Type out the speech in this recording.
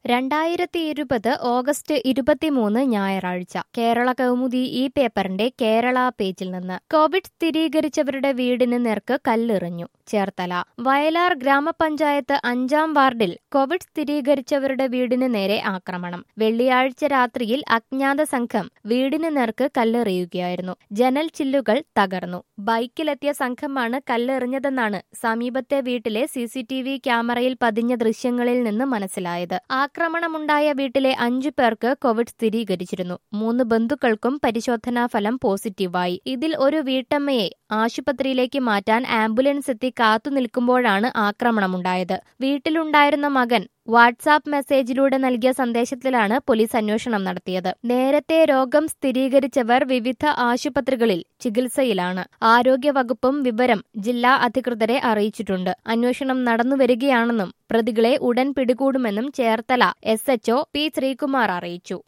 രണ്ടായിരത്തി ഇരുപത് ഓഗസ്റ്റ് ഇരുപത്തിമൂന്ന് ഞായറാഴ്ച കേരള കൗമുദി ഈ പേപ്പറിന്റെ കേരള പേജിൽ നിന്ന് കോവിഡ് സ്ഥിരീകരിച്ചവരുടെ വീടിന് നേർക്ക് കല്ലെറിഞ്ഞു ചേർത്തല വയലാർ ഗ്രാമപഞ്ചായത്ത് അഞ്ചാം വാർഡിൽ കോവിഡ് സ്ഥിരീകരിച്ചവരുടെ വീടിന് നേരെ ആക്രമണം വെള്ളിയാഴ്ച രാത്രിയിൽ അജ്ഞാത സംഘം വീടിന് നേർക്ക് കല്ലെറിയുകയായിരുന്നു ജനൽ ചില്ലുകൾ തകർന്നു ബൈക്കിലെത്തിയ സംഘമാണ് കല്ലെറിഞ്ഞതെന്നാണ് സമീപത്തെ വീട്ടിലെ സിസിടിവി ക്യാമറയിൽ പതിഞ്ഞ ദൃശ്യങ്ങളിൽ നിന്ന് മനസ്സിലായത് ആക്രമണമുണ്ടായ വീട്ടിലെ അഞ്ചു പേർക്ക് കോവിഡ് സ്ഥിരീകരിച്ചിരുന്നു മൂന്ന് ബന്ധുക്കൾക്കും പരിശോധനാ ഫലം പോസിറ്റീവായി ഇതിൽ ഒരു വീട്ടമ്മയെ ആശുപത്രിയിലേക്ക് മാറ്റാൻ ആംബുലൻസ് എത്തി കാത്തു നിൽക്കുമ്പോഴാണ് ആക്രമണമുണ്ടായത് വീട്ടിലുണ്ടായിരുന്ന മകൻ വാട്സാപ്പ് മെസ്സേജിലൂടെ നൽകിയ സന്ദേശത്തിലാണ് പോലീസ് അന്വേഷണം നടത്തിയത് നേരത്തെ രോഗം സ്ഥിരീകരിച്ചവർ വിവിധ ആശുപത്രികളിൽ ചികിത്സയിലാണ് ആരോഗ്യവകുപ്പും വിവരം ജില്ലാ അധികൃതരെ അറിയിച്ചിട്ടുണ്ട് അന്വേഷണം നടന്നുവരികയാണെന്നും പ്രതികളെ ഉടൻ പിടികൂടുമെന്നും Cherthala S H O P Sreekumar അറിയിച്ചു